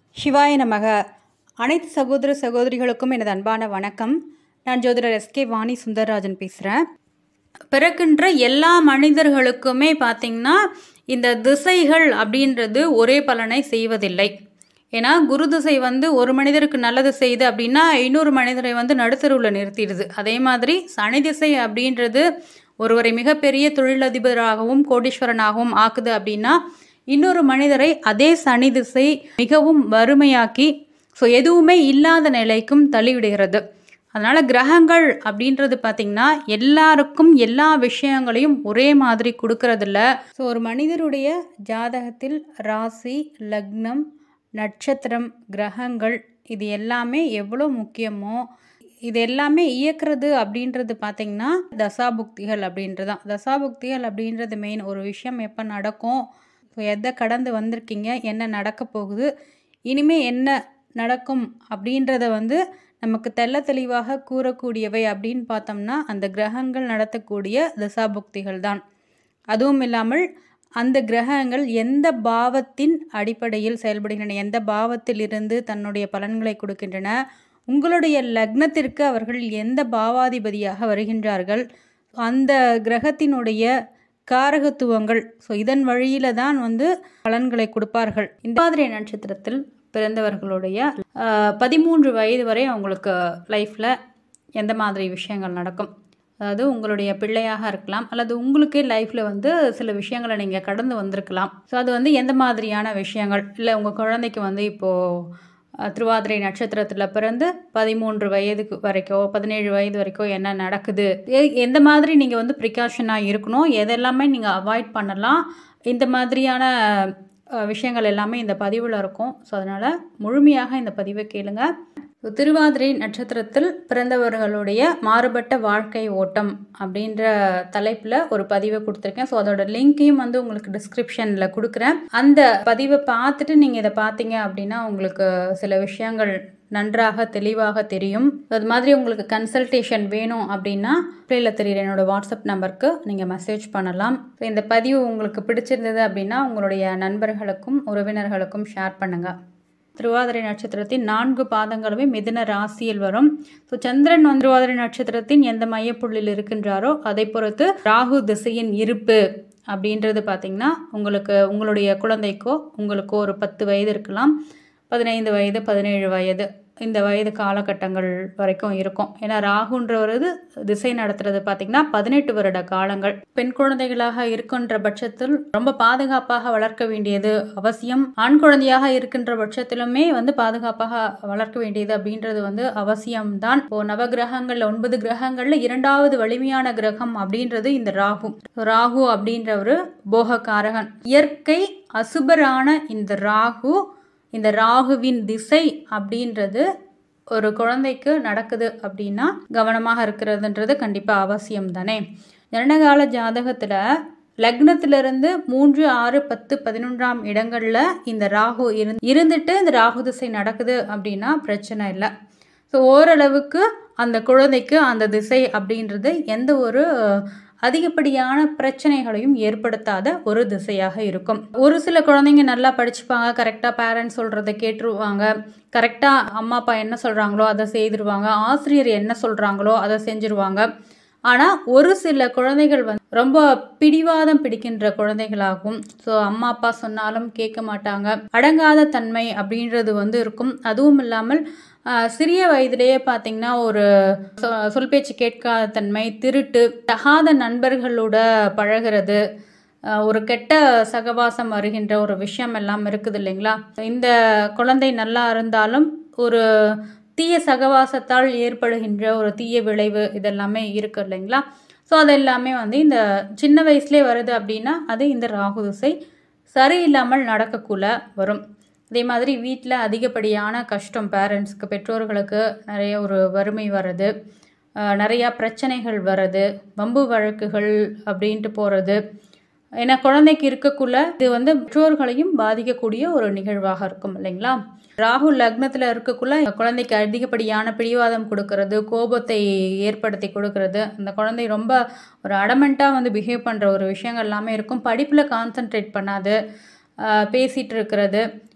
சிவாய நமக அனைத்து சகோதர சகோதரிகளுக்கும் எனது அன்பான வணக்கம் நான் ஜோதிடர் எஸ்கே வாணி சுந்தரராஜன் பேசுகிறேன் பிறக்கின்ற எல்லா மனிதர்களுக்குமே பார்த்திங்கன்னா இந்த திசைகள் அப்படின்றது ஒரே பலனை செய்வதில்லை ஏன்னா குரு திசை வந்து ஒரு மனிதருக்கு நல்லது செய்யுது அப்படின்னா இன்னொரு மனிதரை வந்து நடுத்தருவில் நிறுத்திடுது அதே மாதிரி சனி திசை அப்படின்றது ஒருவரை மிகப்பெரிய தொழிலதிபராகவும் கோடீஸ்வரனாகவும் ஆக்குது அப்படின்னா இன்னொரு மனிதரை அதே சனி திசை மிகவும் வறுமையாக்கி ஸோ எதுவுமே இல்லாத நிலைக்கும் தள்ளிவிடுகிறது அதனால் கிரகங்கள் அப்படின்றது பார்த்திங்கன்னா எல்லாருக்கும் எல்லா விஷயங்களையும் ஒரே மாதிரி கொடுக்கறதில்ல ஸோ ஒரு மனிதருடைய ஜாதகத்தில் ராசி லக்னம் நட்சத்திரம் கிரகங்கள் இது எல்லாமே எவ்வளோ முக்கியமோ இது எல்லாமே இயக்குறது அப்படின்றது பார்த்திங்கன்னா தசாபுக்திகள் அப்படின்றது தான் தசாபுக்திகள் அப்படின்றது மெயின் ஒரு விஷயம் எப்போ நடக்கும் ஸோ எதை கடந்து வந்திருக்கீங்க என்ன நடக்க போகுது இனிமே என்ன நடக்கும் அப்படின்றத வந்து நமக்கு தெள்ள தெளிவாக கூறக்கூடியவை அப்படின்னு பார்த்தோம்னா அந்த கிரகங்கள் நடத்தக்கூடிய தசாபுக்திகள் தான் அதுவும் இல்லாமல் அந்த கிரகங்கள் எந்த பாவத்தின் அடிப்படையில் செயல்படுகின்றன எந்த பாவத்தில் இருந்து தன்னுடைய பலன்களை கொடுக்கின்றன உங்களுடைய லக்னத்திற்கு அவர்கள் எந்த பாவாதிபதியாக வருகின்றார்கள் அந்த கிரகத்தினுடைய காரகத்துவங்கள் ஸோ இதன் வழியில தான் வந்து பலன்களை கொடுப்பார்கள் இந்த மாதிரி நட்சத்திரத்தில் பிறந்தவர்களுடைய பதிமூன்று வயது வரை அவங்களுக்கு லைஃப்பில் எந்த மாதிரி விஷயங்கள் நடக்கும் அதாவது உங்களுடைய பிள்ளையாக இருக்கலாம் அல்லது உங்களுக்கே லைஃப்பில் வந்து சில விஷயங்களை நீங்கள் கடந்து வந்திருக்கலாம் ஸோ அது வந்து எந்த மாதிரியான விஷயங்கள் இல்லை உங்கள் குழந்தைக்கு வந்து இப்போது திருவாதிரை நட்சத்திரத்தில் பிறந்து பதிமூன்று வயதுக்கு வரைக்கும் பதினேழு வயது வரைக்கும் என்ன நடக்குது எந்த மாதிரி நீங்கள் வந்து ப்ரிகாஷனாக இருக்கணும் எதெல்லாமே நீங்கள் அவாய்ட் பண்ணலாம் இந்த மாதிரியான விஷயங்கள் எல்லாமே இந்த பதிவில் இருக்கும் ஸோ அதனால் முழுமையாக இந்த பதிவை கேளுங்க திருவாதிரை நட்சத்திரத்தில் பிறந்தவர்களுடைய மாறுபட்ட வாழ்க்கை ஓட்டம் அப்படின்ற தலைப்பில் ஒரு பதிவை கொடுத்துருக்கேன் ஸோ அதோட லிங்க்கையும் வந்து உங்களுக்கு டிஸ்கிரிப்ஷனில் கொடுக்குறேன் அந்த பதிவை பார்த்துட்டு நீங்கள் இதை பார்த்தீங்க அப்படின்னா உங்களுக்கு சில விஷயங்கள் நன்றாக தெளிவாக தெரியும் அது மாதிரி உங்களுக்கு கன்சல்டேஷன் வேணும் அப்படின்னா பிள்ளையில் தெரியுற என்னோட வாட்ஸ்அப் நம்பருக்கு நீங்கள் மெசேஜ் பண்ணலாம் ஸோ இந்த பதிவு உங்களுக்கு பிடிச்சிருந்தது அப்படின்னா உங்களுடைய நண்பர்களுக்கும் உறவினர்களுக்கும் ஷேர் பண்ணுங்கள் திருவாதிரை நட்சத்திரத்தின் நான்கு பாதங்களுமே மிதுன ராசியில் வரும் ஸோ சந்திரன் வந்து திருவாதிரை நட்சத்திரத்தின் எந்த மையப்புள்ளியில் இருக்கின்றாரோ அதை பொறுத்து ராகு திசையின் இருப்பு அப்படின்றது பார்த்திங்கன்னா உங்களுக்கு உங்களுடைய குழந்தைக்கோ உங்களுக்கோ ஒரு பத்து வயது இருக்கலாம் பதினைந்து வயது பதினேழு வயது இந்த வயது காலகட்டங்கள் வரைக்கும் இருக்கும் ஏன்னா ராகுன்றவரது திசை நடத்துறது பார்த்திங்கன்னா பதினெட்டு வருட காலங்கள் பெண் குழந்தைகளாக இருக்கின்ற பட்சத்தில் ரொம்ப பாதுகாப்பாக வளர்க்க வேண்டியது அவசியம் ஆண் குழந்தையாக இருக்கின்ற பட்சத்திலுமே வந்து பாதுகாப்பாக வளர்க்க வேண்டியது அப்படின்றது வந்து அவசியம்தான் இப்போ நவகிரகங்கள்ல ஒன்பது கிரகங்கள்ல இரண்டாவது வலிமையான கிரகம் அப்படின்றது இந்த ராகு ராகு அப்படின்ற ஒரு போகக்காரகன் இயற்கை அசுபரான இந்த ராகு இந்த ராகுவின் திசை அப்படின்றது ஒரு குழந்தைக்கு நடக்குது அப்படின்னா கவனமாக இருக்கிறதுன்றது கண்டிப்பாக அவசியம் தானே ஜனனகால ஜாதகத்தில் லக்னத்திலிருந்து மூன்று ஆறு பத்து பதினொன்றாம் இடங்களில் இந்த ராகு இரு இருந்துட்டு இந்த ராகு திசை நடக்குது அப்படின்னா பிரச்சனை இல்லை ஸோ ஓரளவுக்கு அந்த குழந்தைக்கு அந்த திசை அப்படின்றது எந்த ஒரு அதிகப்படியான பிரச்சனைகளையும் ஏற்படுத்தாத ஒரு திசையாக இருக்கும் ஒரு சில குழந்தைங்க நல்லா படிச்சுப்பாங்க கரெக்டாக பேரண்ட்ஸ் சொல்கிறத கேட்டுருவாங்க கரெக்டாக அம்மா அப்பா என்ன சொல்கிறாங்களோ அதை செய்திருவாங்க ஆசிரியர் என்ன சொல்கிறாங்களோ அதை செஞ்சுருவாங்க ஆனால் ஒரு சில குழந்தைகள் வந்து ரொம்ப பிடிவாதம் பிடிக்கின்ற குழந்தைகளாகும் ஸோ அம்மா அப்பா சொன்னாலும் கேட்க மாட்டாங்க அடங்காத தன்மை அப்படின்றது வந்து இருக்கும் அதுவும் இல்லாமல் சிறிய வயதிலேயே பார்த்தீங்கன்னா ஒரு சொல் பேச்சு கேட்காத தன்மை திருட்டு தகாத நண்பர்களோட பழகிறது ஒரு கெட்ட சகவாசம் வருகின்ற ஒரு விஷயம் எல்லாம் இருக்குது இல்லைங்களா இந்த குழந்தை நல்லா இருந்தாலும் ஒரு தீய சகவாசத்தால் ஏற்படுகின்ற ஒரு தீய விளைவு இதெல்லாமே இருக்கு இல்லைங்களா ஸோ அது எல்லாமே வந்து இந்த சின்ன வயசுலேயே வருது அப்படின்னா அது இந்த ராகு திசை சரியில்லாமல் நடக்கக்குள்ள வரும் அதே மாதிரி வீட்டில் அதிகப்படியான கஷ்டம் பேரண்ட்ஸ்க்கு பெற்றோர்களுக்கு நிறைய ஒரு வறுமை வர்றது நிறையா பிரச்சனைகள் வர்றது வம்பு வழக்குகள் அப்படின்ட்டு போகிறது ஏன்னா குழந்தைக்கு இருக்கக்குள்ள இது வந்து பெற்றோர்களையும் பாதிக்கக்கூடிய ஒரு நிகழ்வாக இருக்கும் இல்லைங்களா ராகு லக்னத்தில் இருக்கக்குள்ள குழந்தைக்கு அதிகப்படியான பிடிவாதம் கொடுக்கறது கோபத்தை ஏற்படுத்தி கொடுக்கறது அந்த குழந்தை ரொம்ப ஒரு அடமெண்ட்டாக வந்து பிஹேவ் பண்ணுற ஒரு விஷயங்கள் எல்லாமே இருக்கும் படிப்பில் கான்சென்ட்ரேட் பண்ணாது பேசிகிட்டு இருக்கிறது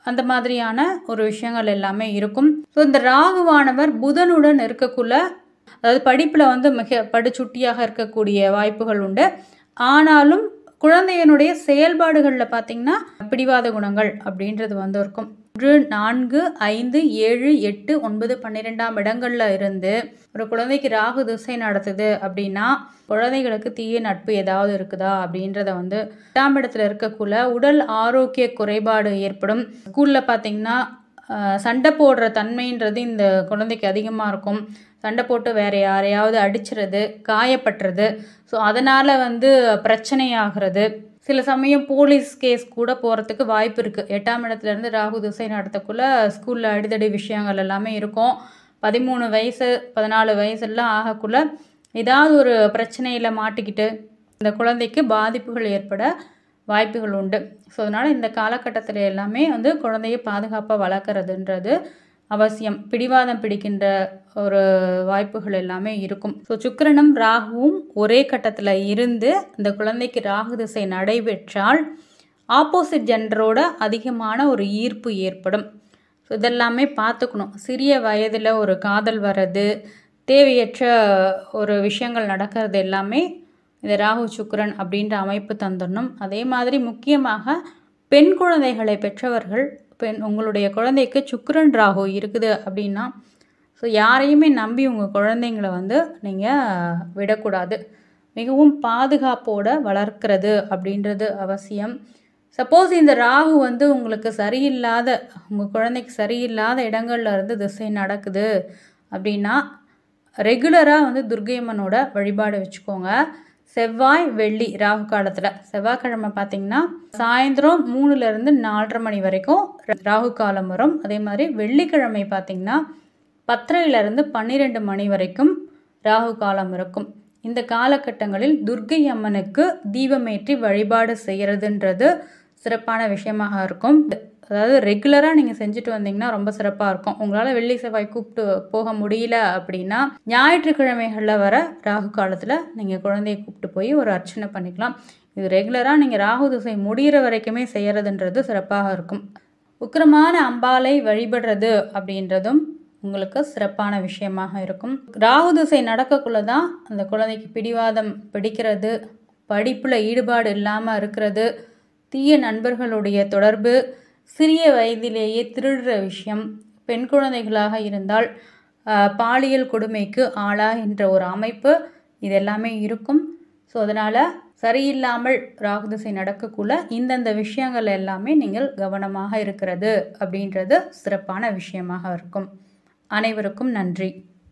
அந்த மாதிரியான ஒரு விஷயங்கள் எல்லாமே இருக்கும் ஸோ இந்த ராகுவானவர் புதனுடன் இருக்கக்குள்ள அதாவது படிப்பில் வந்து மிக படுச்சுட்டியாக இருக்கக்கூடிய வாய்ப்புகள் உண்டு ஆனாலும் குழந்தையனுடைய செயல்பாடுகளில் பார்த்தீங்கன்னா பிடிவாத குணங்கள் அப்படின்றது வந்து இருக்கும் ஒன்று நான்கு ஐந்து ஏழு எட்டு ஒன்பது பன்னிரெண்டாம் இடங்கள்ல இருந்து ஒரு குழந்தைக்கு ராகு திசை நடத்துது அப்படின்னா குழந்தைகளுக்கு தீய நட்பு ஏதாவது இருக்குதா அப்படின்றத வந்து எட்டாம் இடத்துல இருக்கக்குள்ள உடல் ஆரோக்கிய குறைபாடு ஏற்படும் ஸ்கூலில் பார்த்தீங்கன்னா ஆஹ், சண்டை போடுற தன்மைன்றது இந்த குழந்தைக்கு அதிகமாக இருக்கும் சண்டை போட்டு வேற யாரையாவது அடிச்சிறது காயப்பட்டுறது ஸோ அதனால் வந்து பிரச்சனையாகிறது சில சமயம் போலீஸ் கேஸ் கூட போகிறதுக்கு வாய்ப்பு இருக்குது எட்டாம் இடத்துல இருந்து ராகு திசை நடத்தக்குள்ள ஸ்கூலில் அடிதடி விஷயங்கள் எல்லாமே இருக்கும் பதிமூணு வயசு பதினாலு வயசுலாம் ஆகக்குள்ள ஏதாவது ஒரு பிரச்சனையில் மாட்டிக்கிட்டு இந்த குழந்தைக்கு பாதிப்புகள் ஏற்பட வாய்ப்புகள் உண்டு ஸோ அதனால் இந்த காலகட்டத்தில் எல்லாமே வந்து குழந்தைய பாதுகாப்பாக வளர்க்குறதுன்றது அவசியம் பிடிவாதம் பிடிக்கின்ற ஒரு வாய்ப்புகள் எல்லாமே இருக்கும் ஸோ சுக்கிரனும் ராகுவும் ஒரே கட்டத்தில் இருந்து இந்த குழந்தைக்கு ராகு திசை நடைபெற்றால் ஆப்போசிட் ஜெண்டரோட அதிகமான ஒரு ஈர்ப்பு ஏற்படும் ஸோ இதெல்லாமே பார்த்துக்கணும் சிறிய வயதில் ஒரு காதல் வர்றது தேவையற்ற ஒரு விஷயங்கள் நடக்கிறது எல்லாமே இந்த ராகு சுக்கிரன் அப்படின்ற அமைப்பு தந்துடணும் அதே மாதிரி முக்கியமாக பெண் குழந்தைகளை பெற்றவர்கள் பெண் உங்களுடைய குழந்தைக்கு சுக்கிரன் ராகு இருக்குது அப்படின்னா ஸோ யாரையுமே நம்பி உங்கள் குழந்தைங்களை வந்து நீங்கள் விடக்கூடாது மிகவும் பாதுகாப்போட வளர்க்கிறது அப்படின்றது அவசியம் சப்போஸ் இந்த ராகு வந்து உங்களுக்கு சரியில்லாத உங்கள் குழந்தைக்கு சரியில்லாத இடங்கள்ல இருந்து திசை நடக்குது அப்படின்னா ரெகுலராக வந்து துர்க்கையம்மனோட வழிபாடு வச்சுக்கோங்க செவ்வாய் வெள்ளி ராகு காலத்தில் செவ்வாய்க்கிழமை பார்த்தீங்கன்னா சாயந்தரம் மூணுலேருந்து நாலரை மணி வரைக்கும் ராகு காலம் வரும் அதே மாதிரி வெள்ளிக்கிழமை பார்த்தீங்கன்னா பத்தரையிலிருந்து பன்னிரெண்டு மணி வரைக்கும் ராகு காலம் இருக்கும் இந்த காலகட்டங்களில் துர்க்கை அம்மனுக்கு தீபமேற்றி வழிபாடு செய்கிறதுன்றது சிறப்பான விஷயமாக இருக்கும் அதாவது ரெகுலராக நீங்கள் செஞ்சுட்டு வந்தீங்கன்னா ரொம்ப சிறப்பாக இருக்கும் உங்களால் வெள்ளி செவ்வாய் கூப்பிட்டு போக முடியல அப்படின்னா ஞாயிற்றுக்கிழமைகளில் வர ராகு காலத்தில் நீங்கள் குழந்தையை கூப்பிட்டு போய் ஒரு அர்ச்சனை பண்ணிக்கலாம் இது ரெகுலராக நீங்கள் ராகு திசை முடிகிற வரைக்குமே செய்கிறதுன்றது சிறப்பாக இருக்கும் உக்கிரமான அம்பாலை வழிபடுறது அப்படின்றதும் உங்களுக்கு சிறப்பான விஷயமாக இருக்கும் ராகு திசை நடக்கக்குள்ள தான் அந்த குழந்தைக்கு பிடிவாதம் பிடிக்கிறது படிப்பில் ஈடுபாடு இல்லாமல் இருக்கிறது தீய நண்பர்களுடைய தொடர்பு சிறிய வயதிலேயே திருடுற விஷயம் பெண் குழந்தைகளாக இருந்தால் ஆஹ், பாலியல் கொடுமைக்கு ஆளாகின்ற ஒரு அமைப்பு இது எல்லாமே இருக்கும் ஸோ அதனால் சரியில்லாமல் ராகு திசை நடக்கக்குள்ள இந்தந்த விஷயங்கள் எல்லாமே நீங்கள் கவனமாக இருக்கிறது அப்படின்றது சிறப்பான விஷயமாக இருக்கும் அனைவருக்கும் நன்றி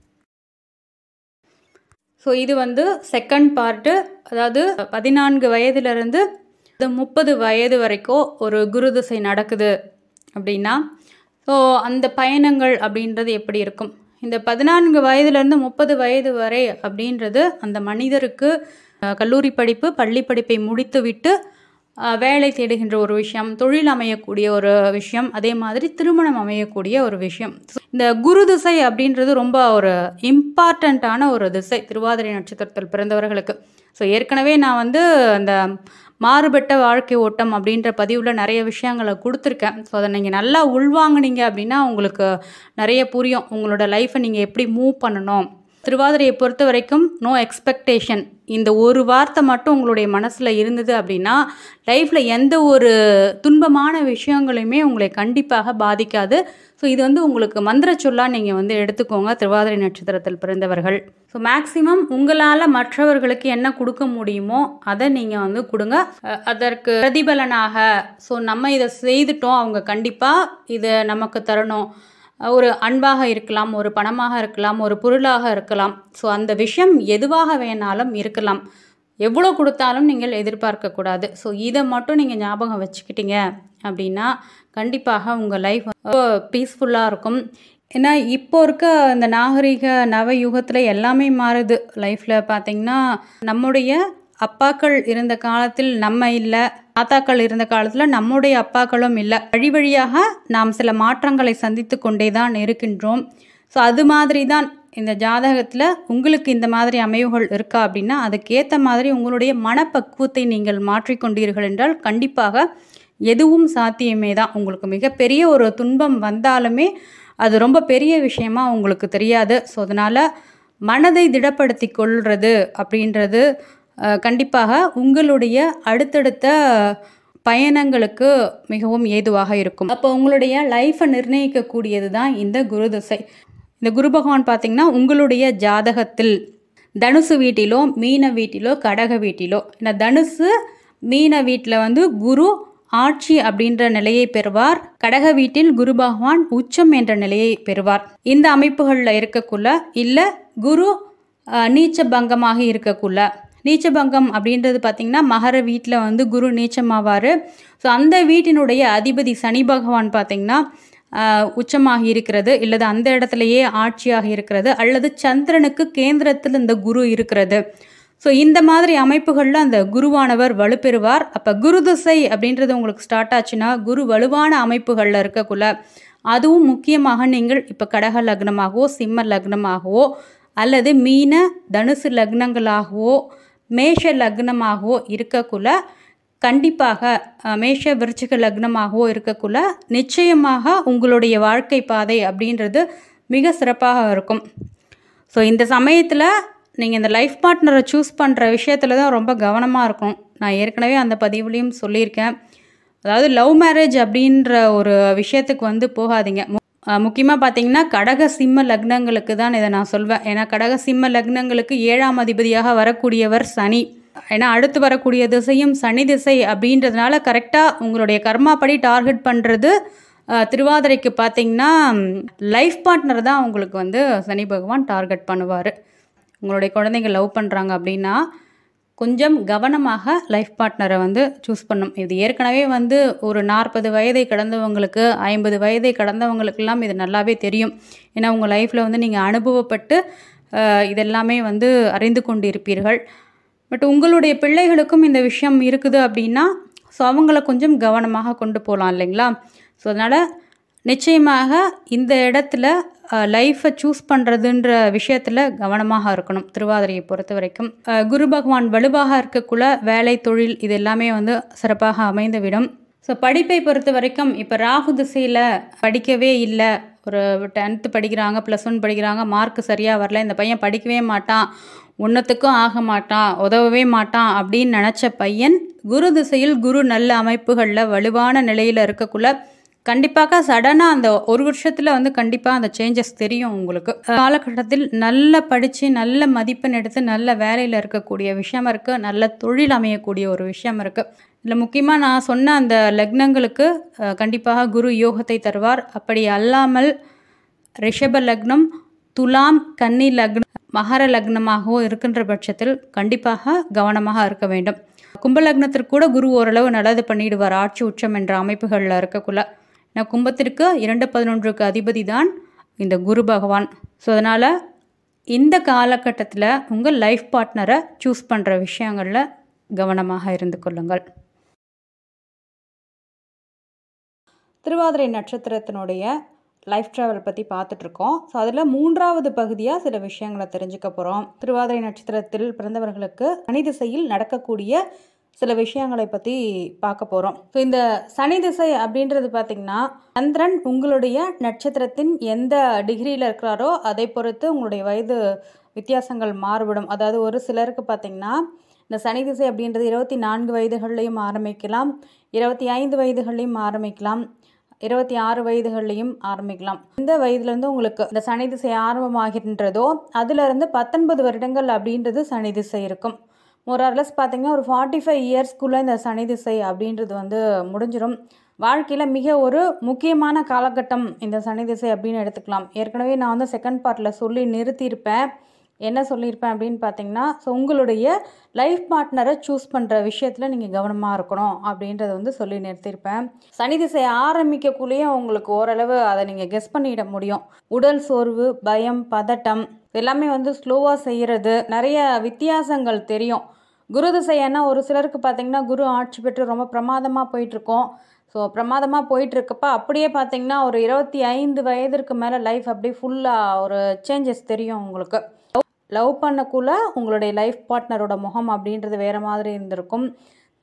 ஸோ இது வந்து செகண்ட் பார்ட்டு அதாவது பதினான்கு வயதிலிருந்து இது முப்பது வயது வரைக்கும் ஒரு குரு திசை நடக்குது அப்படின்னா ஸோ அந்த பயணங்கள் அப்படின்றது எப்படி இருக்கும் இந்த பதினான்கு வயதுலேருந்து முப்பது வயது வரை அப்படின்றது அந்த மனிதருக்கு அஹ், கல்லூரி படிப்பு பள்ளி படிப்பை முடித்துவிட்டு அஹ், வேலை தேடுகின்ற ஒரு விஷயம் தொழில் அமையக்கூடிய ஒரு விஷயம் அதே மாதிரி திருமணம் அமையக்கூடிய ஒரு விஷயம் இந்த குரு திசை அப்படின்றது ரொம்ப ஒரு இம்பார்ட்டண்ட்டான ஒரு திசை திருவாதிரை நட்சத்திரத்தில் பிறந்தவர்களுக்கு ஸோ ஏற்கனவே நான் வந்து அந்த மாறுபட்ட வாழ்க்கை ஓட்டம் அப்படின்ற பதிவில் நிறைய விஷயங்களை கொடுத்துருக்கேன் ஸோ அதை நீங்கள் நல்லா உள்வாங்குனீங்க அப்படின்னா உங்களுக்கு நிறைய புரியும் உங்களோட லைஃப்பை நீங்கள் எப்படி மூவ் பண்ணணும் திருவாதிரையை பொறுத்த வரைக்கும் நோ எக்ஸ்பெக்டேஷன் இந்த ஒரு வார்த்தை மட்டும் உங்களுடைய மனசில் இருந்தது அப்படின்னா லைஃப்பில் எந்த ஒரு துன்பமான விஷயங்களையுமே உங்களை கண்டிப்பாக பாதிக்காது ஸோ இது வந்து உங்களுக்கு மந்திர சொல்லாக நீங்கள் வந்து எடுத்துக்கோங்க திருவாதிரை நட்சத்திரத்தில் பிறந்தவர்கள் ஸோ மேக்ஸிமம் உங்களால் மற்றவர்களுக்கு என்ன கொடுக்க முடியுமோ அதை நீங்கள் வந்து கொடுங்க அஹ் அதற்கு பிரதிபலனாக ஸோ நம்ம இதை செய்துட்டோம் அவங்க கண்டிப்பாக இதை நமக்கு தரணும் ஒரு அன்பாக இருக்கலாம் ஒரு பணமாக இருக்கலாம் ஒரு பொருளாக இருக்கலாம் ஸோ அந்த விஷயம் எதுவாக வேணாலும் இருக்கலாம் எவ்வளோ கொடுத்தாலும் நீங்கள் எதிர்பார்க்கக்கூடாது ஸோ இதை மட்டும் நீங்கள் ஞாபகம் வச்சுக்கிட்டீங்க அப்படின்னா கண்டிப்பாக உங்கள் லைஃப் பீஸ்ஃபுல்லாக இருக்கும் ஏன்னா இப்போ இருக்க இந்த நாகரிக நவ யுகத்தில் எல்லாமே மாறுது லைஃப்பில் பார்த்தீங்கன்னா நம்முடைய அப்பாக்கள் இருந்த காலத்தில் நம்ம இல்லை தாத்தாக்கள் இருந்த காலத்தில் நம்முடைய அப்பாக்களும் இல்லை வழி வழியாக நாம் சில மாற்றங்களை சந்தித்து கொண்டே தான் இருக்கின்றோம் ஸோ அது மாதிரி தான் இந்த ஜாதகத்தில் உங்களுக்கு இந்த மாதிரி அமைவுகள் இருக்கா அப்படின்னா அதுக்கேற்ற மாதிரி உங்களுடைய மனப்பக்குவத்தை நீங்கள் மாற்றிக்கொண்டீர்கள் என்றால் கண்டிப்பாக எதுவும் சாத்தியமே தான் உங்களுக்கு மிகப்பெரிய ஒரு துன்பம் வந்தாலுமே அது ரொம்ப பெரிய விஷயமா உங்களுக்கு தெரியாது ஸோ அதனால் மனதை திடப்படுத்தி கொள்வது அப்படின்றது அஹ், கண்டிப்பாக உங்களுடைய அடுத்தடுத்த பயணங்களுக்கு மிகவும் ஏதுவாக இருக்கும் அப்போ உங்களுடைய லைஃப்பை நிர்ணயிக்கக்கூடியது தான் இந்த குரு திசை இந்த குரு பகவான் பார்த்தீங்கன்னா உங்களுடைய ஜாதகத்தில் தனுசு வீட்டிலோ மீன வீட்டிலோ கடக வீட்டிலோ இந்த தனுசு மீன வீட்டில் வந்து குரு ஆட்சி அப்படின்ற நிலையை பெறுவார் கடக வீட்டில் குரு பகவான் உச்சம் என்ற நிலையை பெறுவார் இந்த அமைப்புகளில் இருக்கக்குள்ள இல்லை குரு அஹ், நீச்ச பங்கமாக இருக்கக்குள்ள நீச்சபங்கம் அப்படின்றது பார்த்திங்கன்னா மகர வீட்டில் வந்து குரு நீச்சமாவார் ஸோ அந்த வீட்டினுடைய அதிபதி சனி பகவான் பார்த்திங்கன்னா ஆஹ், உச்சமாக இருக்கிறது இல்லது அந்த இடத்துலையே ஆட்சியாக இருக்கிறது அல்லது சந்திரனுக்கு கேந்திரத்தில் இந்த குரு இருக்கிறது ஸோ இந்த மாதிரி அமைப்புகளில் அந்த குருவானவர் வலுப்பெறுவார் அப்போ குரு திசை அப்படின்றது உங்களுக்கு ஸ்டார்ட் ஆச்சுன்னா குரு வலுவான அமைப்புகளில் இருக்கக்குள்ள அதுவும் முக்கியமாக நீங்கள் இப்போ கடக லக்னமாகவோ சிம்ம லக்னமாகவோ அல்லது மீன தனுசு லக்னங்களாகவோ மேஷ லக்னமாகவோ இருக்கக்குள்ள கண்டிப்பாக அஹ், மேஷ விருச்சிக லக்னமாகவோ இருக்கக்குள்ள நிச்சயமாக உங்களுடைய வாழ்க்கை பாதை அப்படின்றது மிக சிறப்பாக இருக்கும் ஸோ இந்த சமயத்தில் நீங்கள் இந்த லைஃப் பார்ட்னரை சூஸ் பண்ணுற விஷயத்தில் தான் ரொம்ப கவனமாக இருக்கணும் நான் ஏற்கனவே அந்த பதிவுலேயும் சொல்லியிருக்கேன் அதாவது லவ் மேரேஜ் அப்படின்ற ஒரு விஷயத்துக்கு வந்து போகாதீங்க முக்கியமாக பார்த்தீங்கன்னா கடக சிம்ம லக்னங்களுக்கு தான் இதை நான் சொல்வேன் ஏன்னா கடக சிம்ம லக்னங்களுக்கு ஏழாம் அதிபதியாக வரக்கூடியவர் சனி ஏன்னா அடுத்து வரக்கூடிய திசையும் சனி திசை அப்படின்றதுனால கரெக்டாக உங்களுடைய கர்மாப்படி டார்கெட் பண்ணுறது திருவாதிரைக்கு பார்த்தீங்கன்னா லைஃப் பார்ட்னர் தான் உங்களுக்கு வந்து சனி பகவான் டார்கெட் பண்ணுவார் உங்களுடைய குழந்தைங்க லவ் பண்ணுறாங்க அப்படின்னா கொஞ்சம் கவனமாக லைஃப் பார்ட்னரை வந்து சூஸ் பண்ணும் இது ஏற்கனவே வந்து ஒரு நாற்பது வயதை கடந்தவங்களுக்கு ஐம்பது வயதை கடந்தவங்களுக்கெல்லாம் இது நல்லாவே தெரியும் ஏன்னா உங்கள் லைஃப்பில் வந்து நீங்கள் அனுபவப்பட்டு அஹ், இதெல்லாமே வந்து அறிந்து கொண்டிருப்பீர்கள் பட் உங்களுடைய பிள்ளைகளுக்கும் இந்த விஷயம் இருக்குது அப்படின்னா ஸோ அவங்கள கொஞ்சம் கவனமாக கொண்டு போகலாம் இல்லைங்களா ஸோ அதனால் நிச்சயமாக இந்த இடத்துல லைஃப்பை சூஸ் பண்ணுறதுன்ற விஷயத்தில் கவனமாக இருக்கணும் திருவாதிரையை பொறுத்த வரைக்கும் அஹ், குரு பகவான் வலுவாக இருக்கக்குள்ள வேலை தொழில் இது எல்லாமே வந்து சிறப்பாக அமைந்துவிடும் ஸோ படிப்பை பொறுத்த வரைக்கும் இப்போ ராகு திசையில் படிக்கவே இல்லை ஒரு டென்த்து படிக்கிறாங்க ப்ளஸ் ஒன் படிக்கிறாங்க மார்க் சரியாக வரல இந்த பையன் படிக்கவே மாட்டான் ஒன்றுத்துக்கும் ஆக மாட்டான் உதவவே மாட்டான் அப்படின்னு நினச்ச பையன் குரு திசையில் குரு நல்ல அமைப்புகளில் வலுவான நிலையில் இருக்கக்குள்ள கண்டிப்பாக சடனாக அந்த ஒரு வருஷத்தில் வந்து கண்டிப்பாக அந்த சேஞ்சஸ் தெரியும் உங்களுக்கு காலகட்டத்தில் நல்ல படித்து நல்ல மதிப்பெண் எடுத்து நல்ல வேலையில் இருக்கக்கூடிய விஷயம் இருக்குது நல்ல தொழில் அமையக்கூடிய ஒரு விஷயம் இருக்குது இதில் முக்கியமாக நான் சொன்ன அந்த லக்னங்களுக்கு அஹ், கண்டிப்பாக குரு யோகத்தை தருவார் அப்படி அல்லாமல் ரிஷப லக்னம் துலாம் கன்னி லக்னம் மகர லக்னமாகவோ இருக்கின்ற பட்சத்தில் கண்டிப்பாக கவனமாக இருக்க வேண்டும் கும்ப லக்னத்திற்கு கூட குரு ஓரளவு நல்லது பண்ணிடுவார் ஆட்சி உச்சம் என்ற அமைப்புகளில் இருக்கக்குள்ள ஏன்னா கும்பத்திற்கு இரண்டு பதினொன்றுக்கு அதிபதி தான் இந்த குரு பகவான் ஸோ அதனால் இந்த காலகட்டத்தில் உங்கள் லைஃப் பார்ட்னரை சூஸ் பண்ணுற விஷயங்களில் கவனமாக இருந்து கொள்ளுங்கள் திருவாதிரை நட்சத்திரத்தினுடைய லைஃப் ட்ராவல் பற்றி பார்த்துட்ருக்கோம் ஸோ அதில் மூன்றாவது பகுதியாக சில விஷயங்களை தெரிஞ்சுக்க போகிறோம் திருவாதிரை நட்சத்திரத்தில் பிறந்தவர்களுக்கு சனி திசையில் நடக்கக்கூடிய சில விஷயங்களை பற்றி பார்க்க போகிறோம் ஸோ இந்த சனி திசை அப்படின்றது பார்த்திங்கன்னா சந்திரன் உங்களுடைய நட்சத்திரத்தின் எந்த டிகிரியில் இருக்கிறாரோ அதை பொறுத்து உங்களுடைய வயது வித்தியாசங்கள் மாறுபடும் அதாவது ஒரு சிலருக்கு பார்த்திங்கன்னா இந்த சனி திசை அப்படின்றது இருபத்தி நான்கு வயதுகள்லையும் ஆரம்பிக்கலாம் இருபத்தி ஐந்து வயதுகள்லையும் ஆரம்பிக்கலாம் இருபத்தி ஆறு வயதுகள்லையும் ஆரம்பிக்கலாம் எந்த வயதுலேருந்து உங்களுக்கு இந்த சனி திசை ஆரம்பமாகின்றதோ அதுலேருந்து பத்தொன்பது வருடங்கள் அப்படின்றது சனி திசை இருக்கும் மொரார்லஸ் பார்த்தீங்கன்னா ஒரு ஃபார்ட்டி ஃபைவ் இயர்ஸ்க்குள்ளே இந்த சனி திசை அப்படின்றது வந்து முடிஞ்சிடும் வாழ்க்கையில் மிக ஒரு முக்கியமான காலகட்டம் இந்த சனி திசை அப்படின்னு எடுத்துக்கலாம் ஏற்கனவே நான் வந்து செகண்ட் பார்ட்டில் சொல்லி நிறுத்தியிருப்பேன் என்ன சொல்லியிருப்பேன் அப்படின்னு பார்த்தீங்கன்னா ஸோ உங்களுடைய லைஃப் பார்ட்னரை சூஸ் பண்ணுற விஷயத்தில் நீங்கள் கவனமாக இருக்கணும் அப்படின்றத வந்து சொல்லி நிறுத்தியிருப்பேன் சனி திசை ஆரம்பிக்கக்குள்ளேயே உங்களுக்கு ஓரளவு அதை நீங்கள் கெஸ் பண்ணிட முடியும் உடல் சோர்வு பயம் பதட்டம் எல்லாமே வந்து ஸ்லோவாக செய்கிறது நிறைய வித்தியாசங்கள் தெரியும் குரு திசை ஏன்னா ஒரு சிலருக்கு பார்த்தீங்கன்னா குரு ஆட்சி பெற்று ரொம்ப பிரமாதமாக போயிட்டுருக்கோம் ஸோ பிரமாதமாக போயிட்டுருக்கப்ப அப்படியே பார்த்தீங்கன்னா ஒரு இருபத்தி ஐந்து வயதிற்கு மேலே லைஃப் அப்படியே ஃபுல்லாக ஒரு சேஞ்சஸ் தெரியும் உங்களுக்கு லவ் பண்ணக்குள்ள உங்களுடைய லைஃப் பார்ட்னரோட முகம் அப்படின்றது வேறு மாதிரி இருந்திருக்கும்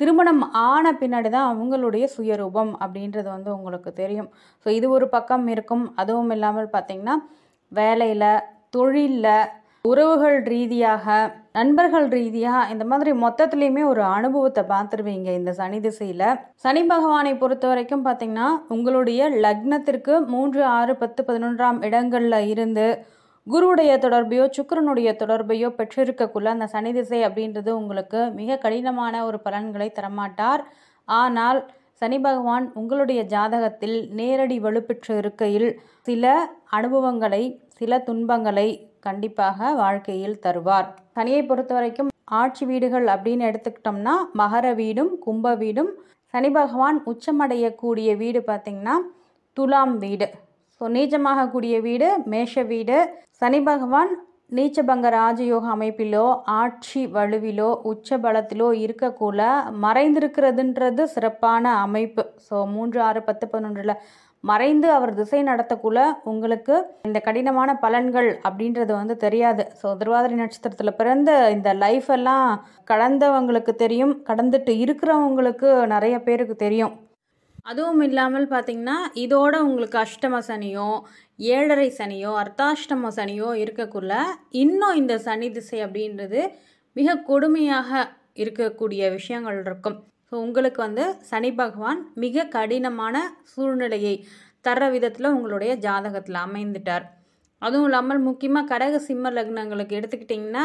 திருமணம் ஆன பின்னாடி தான் அவங்களுடைய சுயரூபம் அப்படின்றது வந்து உங்களுக்கு தெரியும் ஸோ இது ஒரு பக்கம் இருக்கும் அதுவும் இல்லாமல் பார்த்தீங்கன்னா வேலையில் தொழிலில் உறவுகள் ரீதியாக நண்பர்கள் ரீதியாக இந்த மாதிரி மொத்தத்துலேயுமே ஒரு அனுபவத்தை பார்த்துருவீங்க இந்த சனி திசையில் சனி பகவானை பொறுத்த வரைக்கும் பார்த்தீங்கன்னா உங்களுடைய லக்னத்திற்கு மூன்று ஆறு பத்து பதினொன்றாம் இடங்களில் இருந்து குருவுடைய தொடர்பையோ சுக்கிரனுடைய தொடர்பையோ பெற்றிருக்கக்குள்ள அந்த சனி திசை அப்படின்றது உங்களுக்கு மிக கடினமான ஒரு பலன்களை தரமாட்டார் ஆனால் சனி பகவான் உங்களுடைய ஜாதகத்தில் நேரடி வலுப்பெற்று இருக்கையில் சில அனுபவங்களை சில துன்பங்களை கண்டிப்பாக வாழ்க்கையில் தருவார் சனியை பொறுத்த வரைக்கும் ஆட்சி வீடுகள் அப்படின்னு எடுத்துக்கிட்டோம்னா மகர வீடும் கும்ப வீடும் சனி பகவான் உச்சமடையக்கூடிய வீடு பார்த்திங்கன்னா துலாம் வீடு ஸோ நீச்சமாகக்கூடிய வீடு மேஷ வீடு சனி பகவான் நீச்சபங்க ராஜயோக அமைப்பிலோ ஆட்சி வலுவிலோ உச்ச பலத்திலோ இருக்கக்குள்ள மறைந்திருக்கிறதுன்றது சிறப்பான அமைப்பு ஸோ மூன்று ஆறு பத்து பதினொன்றில் மறைந்து அவர் திசை நடத்தக்குள்ள உங்களுக்கு இந்த கடினமான பலன்கள் அப்படின்றது வந்து தெரியாது ஸோ திருவாதிரை நட்சத்திரத்தில் பிறந்த இந்த லைஃப் எல்லாம் கடந்தவங்களுக்கு தெரியும் கடந்துட்டு இருக்கிறவங்களுக்கு நிறைய பேருக்கு தெரியும் அதுவும் இல்லாமல் பார்த்தீங்கன்னா இதோட உங்களுக்கு அஷ்டம சனியோ ஏழரை சனியோ அர்த்தாஷ்டம சனியோ இருக்கக்குள்ள இன்னும் இந்த சனி திசை அப்படின்றது மிக கொடுமையாக இருக்கக்கூடிய விஷயங்கள் இருக்கும் ஸோ உங்களுக்கு வந்து சனி பகவான் மிக கடினமான சூழ்நிலையை தர விதத்தில் உங்களுடைய ஜாதகத்தில் அமைந்துட்டார் அதுவும் இல்லாமல் முக்கியமாக கடக சிம்ம லக்னங்களுக்கு எடுத்துக்கிட்டிங்கன்னா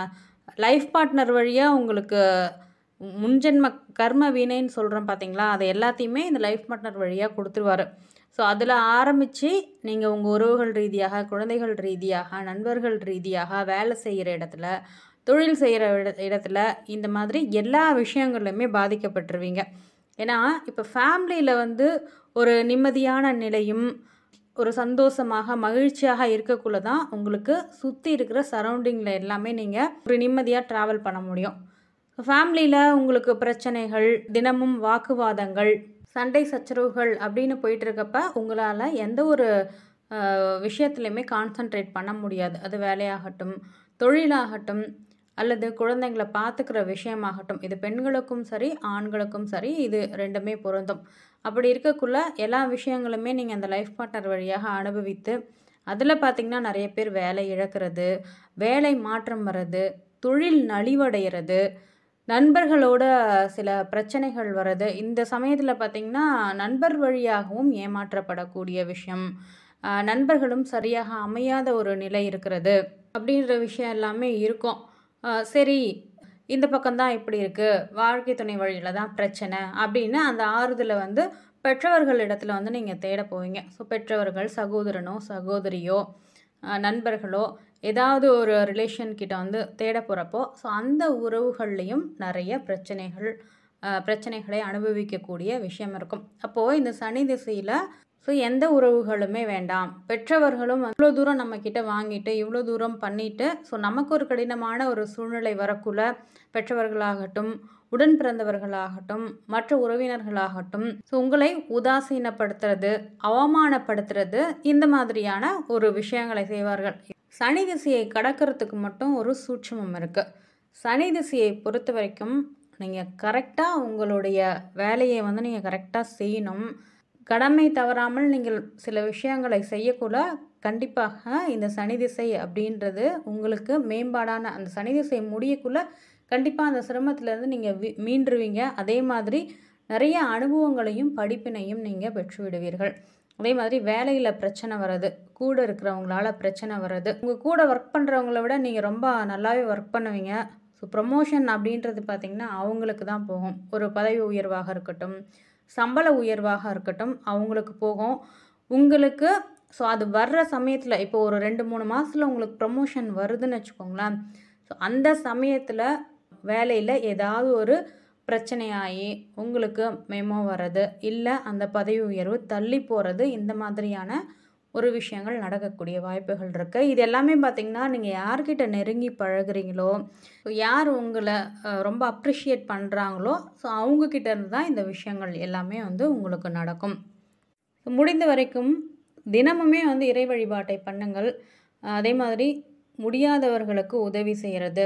லைஃப் பார்ட்னர் வழியாக உங்களுக்கு முன்ஜென்ம கர்ம வினைன்னு சொல்கிறோம் பார்த்தீங்களா அதை எல்லாத்தையுமே இந்த லைஃப் பார்ட்னர் வழியாக கொடுத்துருவாரு ஸோ அதில் ஆரம்பித்து நீங்கள் உங்கள் உறவுகள் ரீதியாக குழந்தைகள் ரீதியாக நண்பர்கள் ரீதியாக வேலை செய்கிற இடத்துல தொழில் செய்கிற இட இடத்துல இந்த மாதிரி எல்லா விஷயங்கள்லையுமே பாதிக்கப்பட்டுருவீங்க ஏன்னா இப்போ ஃபேமிலியில் வந்து ஒரு நிம்மதியான நிலையும் ஒரு சந்தோஷமாக மகிழ்ச்சியாக இருக்கக்குள்ள தான் உங்களுக்கு சுற்றி இருக்கிற சரௌண்டிங்கில் எல்லாமே நீங்கள் ஒரு நிம்மதியாக ட்ராவல் பண்ண முடியும் ஃபேமிலியில் உங்களுக்கு பிரச்சனைகள் தினமும் வாக்குவாதங்கள் சண்டை சச்சரவுகள் அப்படின்னு போயிட்டு இருக்கப்ப உங்களால் எந்த ஒரு விஷயத்துலையுமே கான்சன்ட்ரேட் பண்ண முடியாது அது வேலையாகட்டும் தொழிலாகட்டும் அல்லது குழந்தைங்களை பார்த்துக்கிற விஷயமாகட்டும் இது பெண்களுக்கும் சரி ஆண்களுக்கும் சரி இது ரெண்டுமே பொருந்தும் அப்படி இருக்கக்குள்ள எல்லா விஷயங்களுமே நீங்கள் அந்த லைஃப் பார்ட்னர் வழியாக அனுபவித்து அதில் பார்த்திங்கன்னா நிறைய பேர் வேலை இழக்கிறது வேலை மாற்றம் வர்றது தொழில் நலிவடைகிறது நண்பர்களோட சில பிரச்சனைகள் வர்றது இந்த சமயத்தில் பார்த்திங்கன்னா நண்பர் வழியாகவும் ஏமாற்றப்படக்கூடிய விஷயம் நண்பர்களும் சரியாக அமையாத ஒரு நிலை இருக்கிறது அப்படின்ற விஷயம் எல்லாமே இருக்கும் சரி இந்த பக்கம்தான் இப்படி இருக்குது வாழ்க்கை துணை வழியில் தான் பிரச்சனை அப்படின்னு அந்த ஆறுதலை வந்து பெற்றவர்கள் இடத்துல வந்து நீங்கள் தேட போவீங்க ஸோ பெற்றவர்கள் சகோதரனோ சகோதரியோ நண்பர்களோ ஏதாவது ஒரு ரிலேஷன் கிட்ட வந்து தேட போகிறப்போ ஸோ அந்த உறவுகள்லேயும் நிறைய பிரச்சனைகள் பிரச்சனைகளை அனுபவிக்கக்கூடிய விஷயம் இருக்கும் அப்போது இந்த சனி திசையில் ஸோ எந்த உறவுகளுமே வேண்டாம் பெற்றவர்களும் இவ்வளோ தூரம் நம்மக்கிட்ட வாங்கிட்டு இவ்வளோ தூரம் பண்ணிட்டு ஸோ நமக்கு ஒரு கடினமான ஒரு சூழ்நிலை வரக்குள்ள பெற்றவர்களாகட்டும் உடன் பிறந்தவர்களாகட்டும் மற்ற உறவினர்களாகட்டும் ஸோ உங்களை உதாசீனப்படுத்துறது அவமானப்படுத்துறது இந்த மாதிரியான ஒரு விஷயங்களை செய்வார்கள் சனி திசையை கடக்கிறதுக்கு மட்டும் ஒரு சூட்சமம் இருக்குது சனி திசையை பொறுத்த வரைக்கும் நீங்கள் கரெக்டாக உங்களுடைய வேலையை வந்து நீங்கள் கரெக்டாக செய்யணும் கடமை தவறாமல் நீங்கள் சில விஷயங்களை செய்யக்குள்ள கண்டிப்பாக இந்த சனி திசை அப்படின்றது உங்களுக்கு மேம்பாடான அந்த சனி திசை முடியக்குள்ள கண்டிப்பாக அந்த சிரமத்திலேருந்து நீங்கள் வி மீண்டுருவீங்க அதே மாதிரி நிறைய அனுபவங்களையும் படிப்பினையும் நீங்கள் பெற்று விடுவீர்கள் அதே மாதிரி வேலையில் பிரச்சனை வர்றது கூட இருக்கிறவங்களால பிரச்சனை வர்றது உங்கள் கூட ஒர்க் பண்ணுறவங்கள விட நீங்கள் ரொம்ப நல்லாவே ஒர்க் பண்ணுவீங்க ஸோ ப்ரொமோஷன் அப்படின்றது பார்த்திங்கன்னா அவங்களுக்கு தான் போகும் ஒரு பதவி உயர்வாக இருக்கட்டும் சம்பள உயர்வாக இருக்கட்டும் அவங்களுக்கு போகும் உங்களுக்கு ஸோ அது வர்ற சமயத்தில் இப்போ ஒரு ரெண்டு மூணு மாதத்தில் உங்களுக்கு ப்ரமோஷன் வருதுன்னு வச்சுக்கோங்களேன் ஸோ அந்த சமயத்தில் வேலையில் ஏதாவது ஒரு பிரச்சனையாகி உங்களுக்கு மெமோ வர்றது இல்லை அந்த பதவி உயர்வு தள்ளி போகிறது இந்த மாதிரியான ஒரு விஷயங்கள் நடக்கக்கூடிய வாய்ப்புகள் இருக்குது இது எல்லாமே பார்த்திங்கன்னா நீங்கள் யார்கிட்ட நெருங்கி பழகுறீங்களோ ஸோ யார் உங்களை ரொம்ப அப்ரிஷியேட் பண்ணுறாங்களோ ஸோ அவங்கக்கிட்ட இருந்து தான் இந்த விஷயங்கள் எல்லாமே வந்து உங்களுக்கு நடக்கும் முடிந்த வரைக்கும் தினமுமே வந்து இறை வழிபாட்டை பண்ணுங்கள் அதே மாதிரி முடியாதவர்களுக்கு உதவி செய்கிறது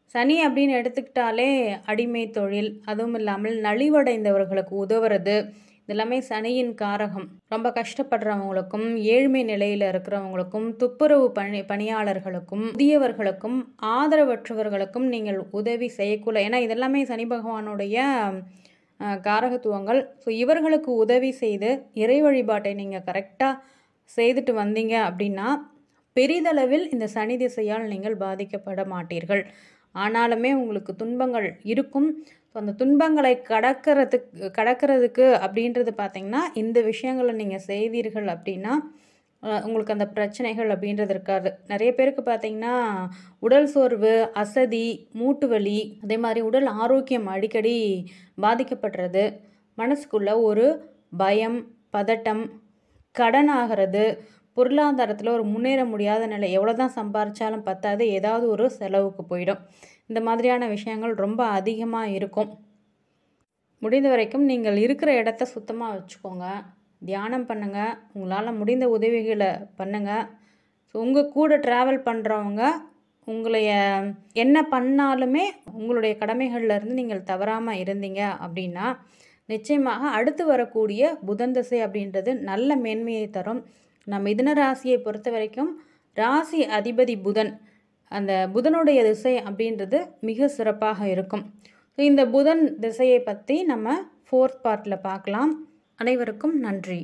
சனி அப்படின்னு எடுத்துக்கிட்டாலே அடிமை தொழில் அதுவும் இல்லாமல் நலிவடைந்தவர்களுக்கு உதவுறது இதெல்லாமே சனியின் காரகம் ரொம்ப கஷ்டப்படுறவங்களுக்கும் ஏழ்மை நிலையில் இருக்கிறவங்களுக்கும் துப்புரவு பணி பணியாளர்களுக்கும் முதியவர்களுக்கும் ஆதரவற்றவர்களுக்கும் நீங்கள் உதவி செய்யக்குள்ள ஏன்னா இதெல்லாமே சனி பகவானுடைய அஹ், காரகத்துவங்கள் ஸோ இவர்களுக்கு உதவி செய்து இறை வழிபாட்டை நீங்கள் கரெக்டாக செய்துட்டு வந்தீங்க அப்படின்னா பெரிதளவில் இந்த சனி திசையால் நீங்கள் பாதிக்கப்பட மாட்டீர்கள் ஆனாலுமே உங்களுக்கு துன்பங்கள் இருக்கும் ஸோ அந்த துன்பங்களை கடக்கிறதுக்கு கடக்கிறதுக்கு அப்படின்றது பார்த்தீங்கன்னா இந்த விஷயங்களை நீங்கள் செய்தீர்கள் அப்படின்னா அஹ், உங்களுக்கு அந்த பிரச்சனைகள் அப்படின்றது இருக்காது நிறைய பேருக்கு பார்த்தீங்கன்னா உடல் சோர்வு அசதி மூட்டு வலி அதே மாதிரி உடல் ஆரோக்கியம் அடிக்கடி பாதிக்கப்படுறது மனசுக்குள்ள ஒரு பயம் பதட்டம் கடன் ஆகிறது பொருளாதாரத்தில் ஒரு முன்னேற முடியாத நிலை எவ்வளோ தான் சம்பாரிச்சாலும் பத்தாது ஏதாவது ஒரு செலவுக்கு போயிடும் இந்த மாதிரியான விஷயங்கள் ரொம்ப அதிகமாக இருக்கும் முடிந்த வரைக்கும் நீங்கள் இருக்கிற இடத்த சுத்தமாக வச்சுக்கோங்க தியானம் பண்ணுங்கள் உங்களால் முடிந்த உதவிகளை பண்ணுங்கள் ஸோ உங்கள் கூட ட்ராவல் பண்ணுறவங்க உங்களைய என்ன பண்ணாலுமே உங்களுடைய கடமைகள்ல இருந்து நீங்கள் தவறாமல் இருந்தீங்க அப்படின்னா நிச்சயமாக அடுத்து வரக்கூடிய புதன் திசை அப்படின்றது நல்ல மேன்மையை தரும் நம்ம மிதுன ராசியை பொறுத்த வரைக்கும் ராசி அதிபதி புதன் அந்த புதனுடைய திசை அப்படின்றது மிக சிறப்பாக இருக்கும் ஸோ இந்த புதன் திசையை பற்றி நம்ம ஃபோர்த் பார்ட்டில் பார்க்கலாம் அனைவருக்கும் நன்றி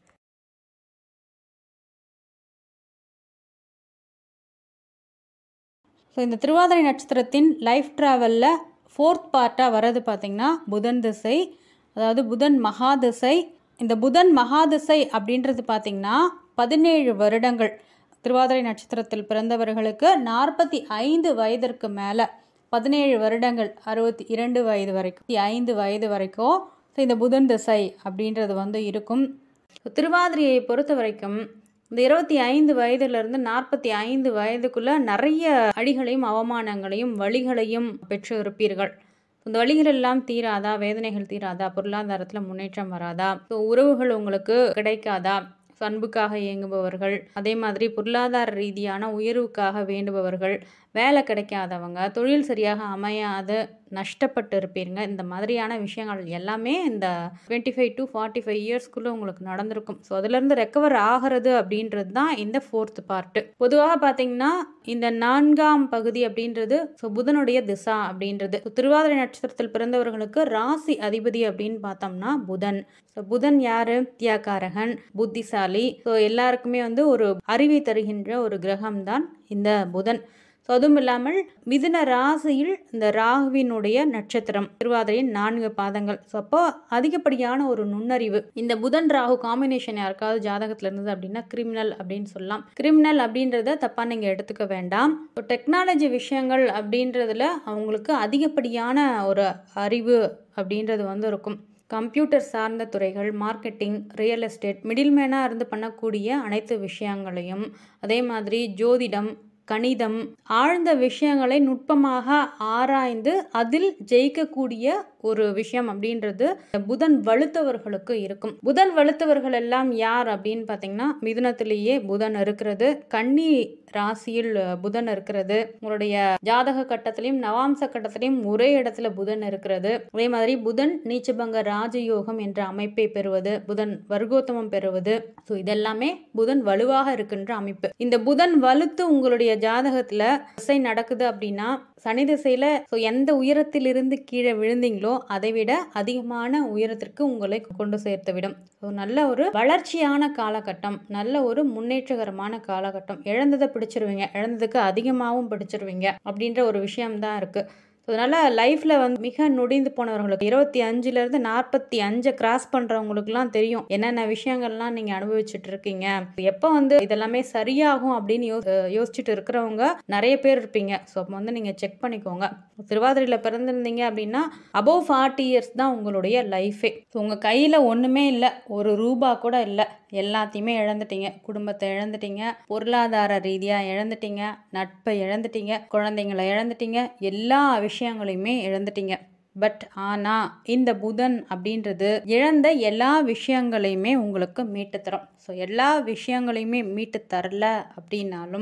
ஸோ இந்த திருவாதிரை நட்சத்திரத்தின் லைஃப் ட்ராவலில் ஃபோர்த் பார்ட்டாக வர்றது பார்த்திங்கன்னா புதன் திசை அதாவது புதன் மகாதிசை இந்த புதன் மகாதிசை அப்படின்றது பார்த்திங்கன்னா பதினேழு வருடங்கள் திருவாதிரை நட்சத்திரத்தில் பிறந்தவர்களுக்கு நாற்பத்தி ஐந்து வயதிற்கு மேலே பதினேழு வருடங்கள் அறுபத்தி இரண்டு வயது வரைக்கும் ஐந்து வயது வரைக்கும் ஸோ இந்த புதன் திசை அப்படின்றது வந்து இருக்கும் திருவாதிரையை பொறுத்த வரைக்கும் இந்த இருபத்தி ஐந்து வயதிலிருந்து நாற்பத்தி ஐந்து வயதுக்குள்ள நிறைய அடிகளையும் அவமானங்களையும் வழிகளையும் பெற்று இருப்பீர்கள் இந்த வழிகள் எல்லாம் தீராதா வேதனைகள் தீராதா பொருளாதாரத்தில் முன்னேற்றம் வராதா ஸோ உறவுகள் உங்களுக்கு கிடைக்காதா ஸோ அன்புக்காக இயங்குபவர்கள் அதே மாதிரி பொருளாதார ரீதியான உயர்வுக்காக வேண்டுபவர்கள் வேலை கிடைக்காதவங்க தொழில் சரியாக அமையாது நஷ்டப்பட்டு இருப்பீங்க இந்த மாதிரியான விஷயங்கள் எல்லாமே இந்த twenty five to forty five இயர்ஸ்க்குள்ளே உங்களுக்கு நடந்திருக்கும் ஸோ அதுலேருந்து ரெக்கவர் ஆகிறது அப்படின்றது தான் இந்த ஃபோர்த் பார்ட்டு பொதுவாக பார்த்தீங்கன்னா இந்த நான்காம் பகுதி அப்படின்றது ஸோ புதனுடைய திசா அப்படின்றது So, திருவாதிரை நட்சத்திரத்தில் பிறந்தவர்களுக்கு ராசி அதிபதி அப்படின்னு பார்த்தோம்னா புதன் ஸோ புதன் யாரு தியாகாரகன் புத்திசாலி ஸோ எல்லாருக்குமே வந்து ஒரு அறிவை தருகின்ற ஒரு கிரகம் தான் இந்த புதன் ஸோ அதுவும் இல்லாமல் மிதுன ராசியில் இந்த ராகுவினுடைய நட்சத்திரம் திருவாதிரையின் நான்கு பாதங்கள் ஸோ அப்போ அதிகப்படியான ஒரு நுண்ணறிவு இந்த புதன் ராகு காம்பினேஷன் யாருக்காவது ஜாதகத்தில் இருந்தது அப்படின்னா கிரிமினல் அப்படின்னு சொல்லலாம் கிரிமினல் அப்படின்றத தப்பாக நீங்கள் எடுத்துக்க வேண்டாம் இப்போ டெக்னாலஜி விஷயங்கள் அப்படின்றதுல அவங்களுக்கு அதிகப்படியான ஒரு அறிவு அப்படின்றது வந்து இருக்கும் கம்ப்யூட்டர் சார்ந்த துறைகள் மார்க்கெட்டிங் ரியல் எஸ்டேட் மிடில்மேனாக இருந்து பண்ணக்கூடிய அனைத்து விஷயங்களையும் அதே மாதிரி ஜோதிடம் கணிதம் ஆழ்ந்த விஷயங்களை நுட்பமாக ஆராய்ந்து அதில் ஜெயிக்கக்கூடிய ஒரு விஷயம் அப்படின்றது புதன் வலுத்தவர்களுக்கு இருக்கும் புதன் வலுத்தவர்கள் எல்லாம் யார் அப்படின்னு பார்த்தீங்கன்னா மிதுனத்திலேயே புதன் இருக்கிறது கன்னி ராசியில் புதன் இருக்கிறது உங்களுடைய ஜாதக கட்டத்திலையும் நவாம்ச கட்டத்திலையும் ஒரே இடத்துல புதன் இருக்கிறது அதே மாதிரி புதன் நீச்சபங்க ராஜயோகம் என்ற அமைப்பை பெறுவது புதன் வர்க்கோத்தமம் பெறுவது ஸோ இதெல்லாமே புதன் வலுவாக இருக்கின்ற அமைப்பு இந்த புதன் வலுத்து உங்களுடைய ஜாதகத்துல திசை நடக்குது அப்படின்னா சனி திசையில ஸோ எந்த உயரத்திலிருந்து கீழே விழுந்தீங்களோ அதை விட அதிகமான உயரத்திற்கு உங்களை கொண்டு சேர்த்து விடும் ஸோ நல்ல ஒரு வளர்ச்சியான காலகட்டம் நல்ல ஒரு முன்னேற்றகரமான காலகட்டம் இழந்ததை பிடிச்சிருவீங்க இழந்ததுக்கு அதிகமாகவும் பிடிச்சிருவீங்க அப்படின்ற ஒரு விஷயம்தான் இருக்கு ஸோ அதனால் லைஃப்பில் வந்து மிக நொடிந்து போனவர்களுக்கு இருபத்தி அஞ்சுலேருந்து நாற்பத்தி அஞ்சை கிராஸ் பண்ணுறவங்களுக்குலாம் தெரியும் என்னென்ன விஷயங்கள்லாம் நீங்கள் அனுபவிச்சுட்டு இருக்கீங்க எப்போ வந்து இதெல்லாமே சரியாகும் அப்படின்னு யோ யோசிச்சுட்டு இருக்கிறவங்க நிறைய பேர் இருப்பீங்க ஸோ அப்போ வந்து நீங்கள் செக் பண்ணிக்கோங்க திருவாதிரையில் பிறந்திருந்தீங்க அப்படின்னா அபவ் ஃபார்ட்டி இயர்ஸ் தான் உங்களுடைய லைஃபே ஸோ உங்கள் கையில் ஒன்றுமே இல்லை ஒரு ரூபா கூட இல்லை எல்லாத்தையுமே இழந்துட்டீங்க குடும்பத்தை இழந்துட்டீங்க பொருளாதார ரீதியாக இழந்துட்டீங்க நட்பை இழந்துட்டீங்க குழந்தைங்களை இழந்துட்டீங்க எல்லா விஷயங்களையுமே இழந்துட்டீங்க பட் ஆனால் இந்த புதன் அப்படின்றது இழந்த எல்லா விஷயங்களையுமே உங்களுக்கு மீட்டு தரும் ஸோ எல்லா விஷயங்களையுமே மீட்டு தரல அப்படின்னாலும்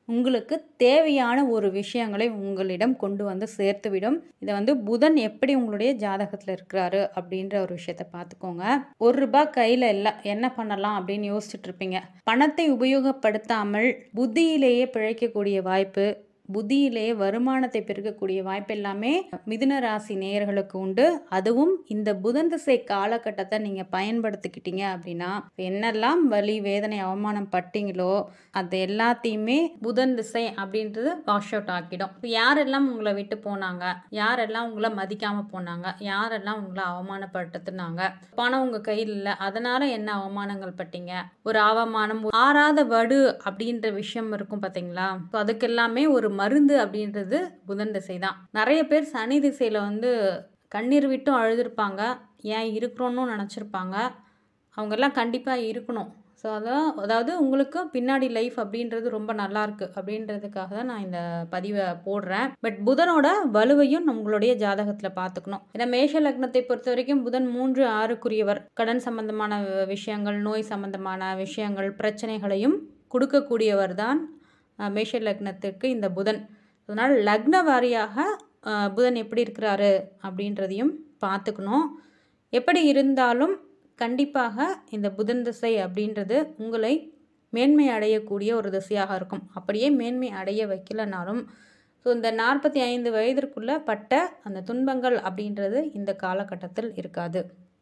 உங்களுக்கு தேவையான ஒரு விஷயங்களை உங்களிடம் கொண்டு வந்து சேர்த்துவிடும் இதை வந்து புதன் எப்படி உங்களுடைய ஜாதகத்தில் இருக்கிறாரு அப்படின்ற ஒரு விஷயத்த பார்த்துக்கோங்க ஒரு ரூபாய் கையில் இல்லை என்ன பண்ணலாம் அப்படின்னு யோசிச்சுட்டு இருப்பீங்க பணத்தை உபயோகப்படுத்தாமல் புத்தியிலேயே பிழைக்கக்கூடிய வாய்ப்பு புத்தியிலேயே வருமானத்தை பெருக்கக்கூடிய வாய்ப்பு எல்லாமே மிதுன ராசி நேயர்களுக்கு உண்டு அதுவும் இந்த புதன் திசை காலகட்டத்தை நீங்கள் பயன்படுத்திக்கிட்டீங்க அப்படின்னா என்னெல்லாம் வலி வேதனை அவமானம் பட்டீங்களோ அது எல்லாத்தையுமே புதன் திசை அப்படின்றது வாஷ் அவுட் ஆக்கிடும் இப்போ யாரெல்லாம் உங்களை விட்டு போனாங்க யாரெல்லாம் உங்களை மதிக்காமல் போனாங்க யாரெல்லாம் உங்களை அவமானப்படுத்தினாங்க பணம் உங்கள் கையில் இல்லை அதனால என்ன அவமானங்கள் பட்டீங்க ஒரு அவமானம் ஆறாத வடு அப்படின்ற விஷயம் இருக்கும் பார்த்தீங்களா ஸோ அதுக்கெல்லாமே ஒரு மருந்து அப்படின்றது புதன் திசை தான் நிறைய பேர் சனி திசையில் வந்து கண்ணீர் விட்டும் அழுதுருப்பாங்க ஏன் இருக்கிறோன்னு நினச்சிருப்பாங்க அவங்கெல்லாம் கண்டிப்பாக இருக்கணும் ஸோ அதான் அதாவது உங்களுக்கு பின்னாடி லைஃப் அப்படின்றது ரொம்ப நல்லா இருக்கு அப்படின்றதுக்காக தான் நான் இந்த பதிவை போடுறேன் பட் புதனோட வலுவையும் உங்களுடைய ஜாதகத்தில் பார்த்துக்கணும் ஏன்னா மேஷ லக்னத்தை பொறுத்த வரைக்கும் புதன் மூன்று ஆறுக்குரியவர் கடன் சம்பந்தமான விஷயங்கள் நோய் சம்பந்தமான விஷயங்கள் பிரச்சனைகளையும் கொடுக்கக்கூடியவர் தான் அஹ், மேஷ லக்னத்துக்கு இந்த புதன் அதனால் லக்ன வாரியாக அஹ், புதன் எப்படி இருக்கிறாரு அப்படின்றதையும் பார்த்துக்கணும் எப்படி இருந்தாலும் கண்டிப்பாக இந்த புதன் திசை அப்படின்றது உங்களை மேன்மை அடையக்கூடிய ஒரு திசையாக இருக்கும் அப்படியே மேன்மை அடைய வைக்கலனாலும் ஸோ இந்த நாற்பத்தி ஐந்து வயதிற்குள்ள பட்ட அந்த துன்பங்கள் அப்படின்றது இந்த காலகட்டத்தில் இருக்காது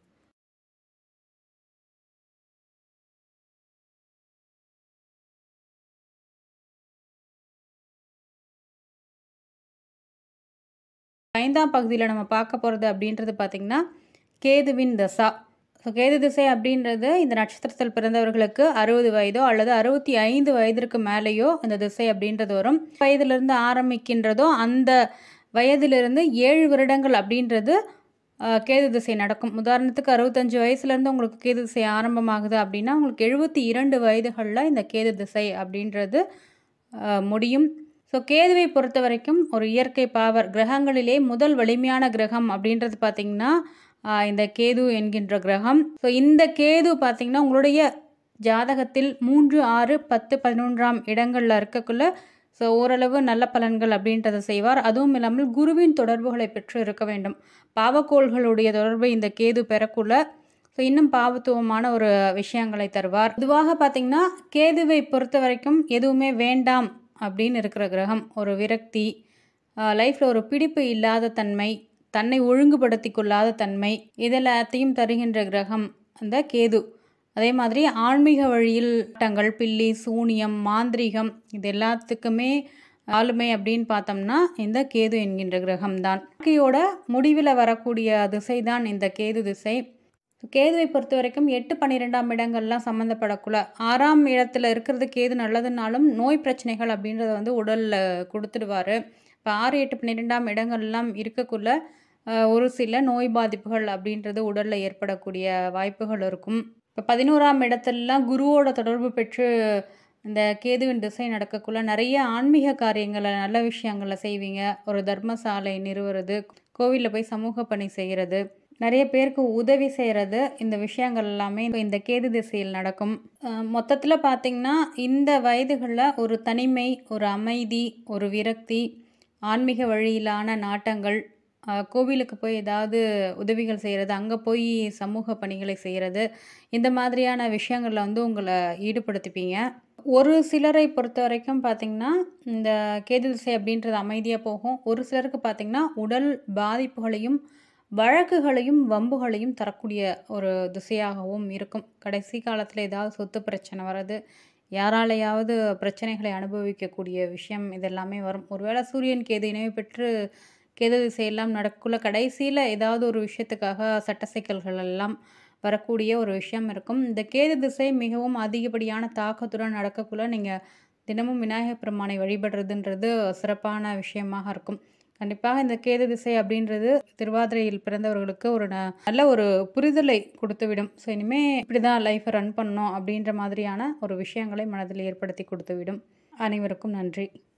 ஐந்தாம் பகுதியில் நம்ம பார்க்க போகிறது அப்படின்றது பார்த்திங்கன்னா கேதுவின் தசா ஸோ கேது திசை அப்படின்றது இந்த நட்சத்திரத்தில் பிறந்தவர்களுக்கு அறுபது வயதோ அல்லது அறுபத்தி ஐந்து வயதிற்கு மேலேயோ இந்த திசை அப்படின்றது வரும் வயதிலிருந்து ஆரம்பிக்கின்றதோ அந்த வயதிலிருந்து ஏழு வருடங்கள் அப்படின்றது அஹ், கேது திசை நடக்கும் உதாரணத்துக்கு அறுபத்தஞ்சு வயசுலேருந்து உங்களுக்கு கேது திசை ஆரம்பமாகுது அப்படின்னா உங்களுக்கு எழுபத்தி இரண்டு வயதுகளில் இந்த கேது திசை அப்படின்றது அஹ், முடியும் ஸோ கேதுவை பொறுத்த வரைக்கும் ஒரு இயற்கை பாவர் கிரகங்களிலே முதல் வலிமையான கிரகம் அப்படின்றது பார்த்திங்கன்னா ஆஹ், இந்த கேது என்கின்ற கிரகம் ஸோ இந்த கேது பார்த்திங்கன்னா உங்களுடைய ஜாதகத்தில் மூன்று ஆறு பத்து பதினொன்றாம் இடங்களில் இருக்கக்குள்ள ஸோ ஓரளவு நல்ல பலன்கள் அப்படின்றத செய்வார் அதுவும் இல்லாமல் குருவின் தொடர்புகளை பெற்று இருக்க வேண்டும் பாவக்கோள்களுடைய தொடர்பை இந்த கேது பெறக்குள்ள ஸோ இன்னும் பாவத்துவமான ஒரு விஷயங்களை தருவார் பொதுவாக பார்த்திங்கன்னா கேதுவை பொறுத்த வரைக்கும் எதுவுமே வேண்டாம் அப்படின்னு இருக்கிற கிரகம் ஒரு விரக்தி லைஃப்பில் ஒரு பிடிப்பு இல்லாத தன்மை தன்னை ஒழுங்குபடுத்தி கொள்ளாத தன்மை இதெல்லாத்தையும் தருகின்ற கிரகம் அந்த கேது அதே மாதிரி ஆன்மீக வழியில் தங்கள் பில்லி சூனியம் மாந்திரீகம் இது எல்லாத்துக்குமே ஆளுமை அப்படின்னு பார்த்தோம்னா இந்த கேது என்கின்ற கிரகம்தான் வாழ்க்கையோட முடிவில் வரக்கூடிய திசை தான் இந்த கேது திசை கேதுவை பொறுத்த வரைக்கும் எட்டு பன்னிரெண்டாம் இடங்கள்லாம் சம்மந்தப்படக்குள்ள ஆறாம் இடத்துல இருக்கிறது கேது நல்லதுனாலும் நோய் பிரச்சனைகள் அப்படின்றத வந்து உடலில் கொடுத்துடுவார் இப்போ ஆறு எட்டு பன்னிரெண்டாம் இடங்கள்லாம் இருக்கக்குள்ள அஹ், ஒரு சில நோய் பாதிப்புகள் அப்படின்றது உடலில் ஏற்படக்கூடிய வாய்ப்புகள் இருக்கும் இப்போ பதினோராம் இடத்துலலாம் குருவோட தொடர்பு பெற்று இந்த கேதுவின் திசை நடக்கக்குள்ள நிறைய ஆன்மீக காரியங்களை நல்ல விஷயங்களை செய்வீங்க ஒரு தர்மசாலை நிறுவுறது கோவிலில் போய் சமூக பணி செய்கிறது நிறைய பேருக்கு உதவி செய்கிறது இந்த விஷயங்கள் எல்லாமே இந்த கேது திசையில் நடக்கும் மொத்தத்தில் பார்த்திங்கன்னா இந்த வயதுகளில் ஒரு தனிமை ஒரு அமைதி ஒரு விரக்தி ஆன்மீக வழியிலான நாட்டங்கள் அஹ், கோவிலுக்கு போய் ஏதாவது உதவிகள் செய்கிறது அங்கே போய் சமூக பணிகளை செய்கிறது இந்த மாதிரியான விஷயங்களில் வந்து உங்களை ஈடுபடுத்திப்பீங்க ஒரு சிலரை பொறுத்த வரைக்கும் பார்த்திங்கன்னா இந்த கேது திசை அப்படின்றது அமைதியாக போகும் ஒரு சிலருக்கு பார்த்திங்கன்னா உடல் பாதிப்புகளையும் வழக்குகளையும் வம்புகளையும் தரக்கூடிய ஒரு திசையாகவும் இருக்கும் கடைசி காலத்தில் ஏதாவது சொத்து பிரச்சனை வர்றது யாராலையாவது பிரச்சனைகளை அனுபவிக்கக்கூடிய விஷயம் இதெல்லாமே வரும் ஒருவேளை சூரியன் கேது இணைவு பெற்று கேது திசையெல்லாம் நடக்குள்ள கடைசியில் ஏதாவது ஒரு விஷயத்துக்காக சட்ட சிக்கல்கள் எல்லாம் வரக்கூடிய ஒரு விஷயம் இருக்கும் இந்த கேது திசை மிகவும் அதிகப்படியான தாக்கத்துடன் நடக்கக்குள்ள நீங்கள் தினமும் விநாயகப் பெருமானை வழிபடுறதுன்றது சிறப்பான விஷயமாக இருக்கும் கண்டிப்பாக இந்த கேது திசை அப்படின்றது திருவாதிரையில் பிறந்தவர்களுக்கு ஒரு ந- நல்ல ஒரு புரிதலை கொடுத்துவிடும் ஸோ இனிமேல் இப்படி தான் லைஃப்பை ரன் பண்ணணும் அப்படின்ற மாதிரியான ஒரு விஷயங்களை மனதில் ஏற்படுத்தி கொடுத்துவிடும் அனைவருக்கும் நன்றி